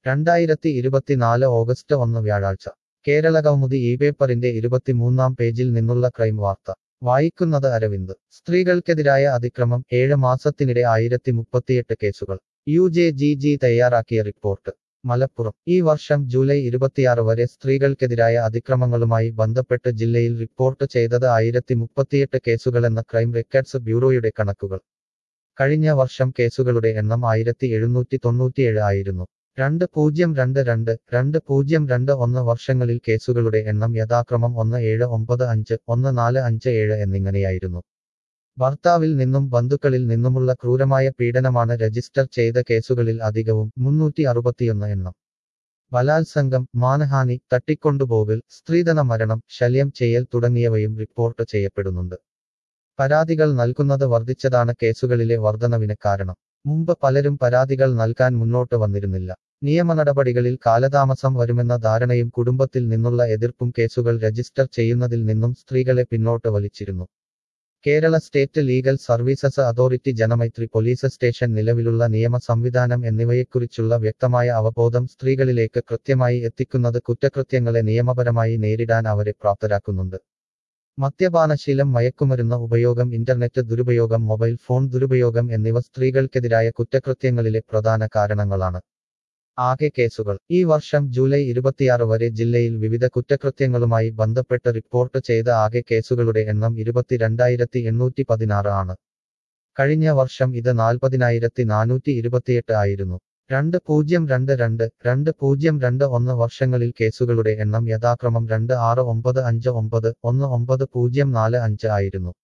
രണ്ടായിരത്തി ഇരുപത്തിനാല് ഓഗസ്റ്റ് ഒന്ന് വ്യാഴാഴ്ച കേരള കൗമുദി ഈ പേപ്പറിന്റെ ഇരുപത്തിമൂന്നാം പേജിൽ നിന്നുള്ള ക്രൈം വാർത്ത വായിക്കുന്നത് അരവിന്ദ് സ്ത്രീകൾക്കെതിരായ അതിക്രമം ഏഴ് മാസത്തിനിടെ ആയിരത്തി മുപ്പത്തിയെട്ട് കേസുകൾ യു ജെ ജി ജി തയ്യാറാക്കിയ റിപ്പോർട്ട് മലപ്പുറം ഈ വർഷം ജൂലൈ ഇരുപത്തിയാറ് വരെ സ്ത്രീകൾക്കെതിരായ അതിക്രമങ്ങളുമായി ബന്ധപ്പെട്ട് ജില്ലയിൽ റിപ്പോർട്ട് ചെയ്തത് ആയിരത്തി മുപ്പത്തിയെട്ട് കേസുകളെന്ന ക്രൈം റെക്കോർഡ്സ് ബ്യൂറോയുടെ കണക്കുകൾ കഴിഞ്ഞ വർഷം കേസുകളുടെ എണ്ണം ആയിരത്തി എഴുന്നൂറ്റി തൊണ്ണൂറ്റിയേഴ് ആയിരുന്നു രണ്ട് പൂജ്യം രണ്ട് രണ്ട് രണ്ട് പൂജ്യം രണ്ട് ഒന്ന് വർഷങ്ങളിൽ കേസുകളുടെ എണ്ണം യഥാക്രമം ഒന്ന് ഏഴ് ഒമ്പത് അഞ്ച് ഒന്ന് നാല് അഞ്ച് ഏഴ് എന്നിങ്ങനെയായിരുന്നു ഭർത്താവിൽ നിന്നും ബന്ധുക്കളിൽ നിന്നുമുള്ള ക്രൂരമായ പീഡനമാണ് രജിസ്റ്റർ ചെയ്ത കേസുകളിൽ അധികവും മുന്നൂറ്റി അറുപത്തിയൊന്ന് എണ്ണം ബലാത്സംഗം മാനഹാനി തട്ടിക്കൊണ്ടുപോകൽ സ്ത്രീധന മരണം ശല്യം ചെയ്യൽ തുടങ്ങിയവയും റിപ്പോർട്ട് ചെയ്യപ്പെടുന്നുണ്ട് പരാതികൾ നൽകുന്നത് വർദ്ധിച്ചതാണ് കേസുകളിലെ വർധനവിന് കാരണം മുമ്പ് പലരും പരാതികൾ നൽകാൻ മുന്നോട്ട് വന്നിരുന്നില്ല നിയമ നടപടികളിൽ കാലതാമസം വരുമെന്ന ധാരണയും കുടുംബത്തിൽ നിന്നുള്ള എതിർപ്പും കേസുകൾ രജിസ്റ്റർ ചെയ്യുന്നതിൽ നിന്നും സ്ത്രീകളെ പിന്നോട്ട് വലിച്ചിരുന്നു Kerala state legal services authority Janamaithri police station നിലവിലുള്ള നിയമ സംവിധാനം എന്നിവയെക്കുറിച്ചുള്ള വ്യക്തമായ അവബോധം സ്ത്രീകളിലേക്ക് കൃത്യമായി എത്തിക്കുന്നത് കുറ്റകൃത്യങ്ങളെ നിയമപരമായി നേരിടാൻ അവരെ പ്രാപ്തരാക്കുന്നുണ്ട് മദ്യപാനശീലം മയക്കുമരുന്ന് ഉപയോഗം ഇന്റർനെറ്റ് ദുരുപയോഗം മൊബൈൽ ഫോൺ ദുരുപയോഗം എന്നിവ സ്ത്രീകൾക്കെതിരായ കുറ്റകൃത്യങ്ങളിലെ പ്രധാന കാരണങ്ങളാണ് ആകെ കേസുകൾ ഈ വർഷം ജൂലൈ ഇരുപത്തിയാറ് വരെ ജില്ലയിൽ വിവിധ കുറ്റകൃത്യങ്ങളുമായി ബന്ധപ്പെട്ട് റിപ്പോർട്ട് ചെയ്ത ആകെ കേസുകളുടെ എണ്ണം ഇരുപത്തിരണ്ടായിരത്തി എണ്ണൂറ്റി പതിനാറ് ആണ് കഴിഞ്ഞ വർഷം ഇത് നാൽപ്പതിനായിരത്തി നാനൂറ്റി ഇരുപത്തിയെട്ട് ആയിരുന്നു രണ്ട് പൂജ്യം രണ്ട് രണ്ട് രണ്ട് പൂജ്യം രണ്ട് ഒന്ന് വർഷങ്ങളിൽ കേസുകളുടെ എണ്ണം യഥാക്രമം രണ്ട് ആറ് ഒമ്പത് അഞ്ച് ഒമ്പത് ഒന്ന് ഒമ്പത് പൂജ്യം നാല് അഞ്ച് ആയിരുന്നു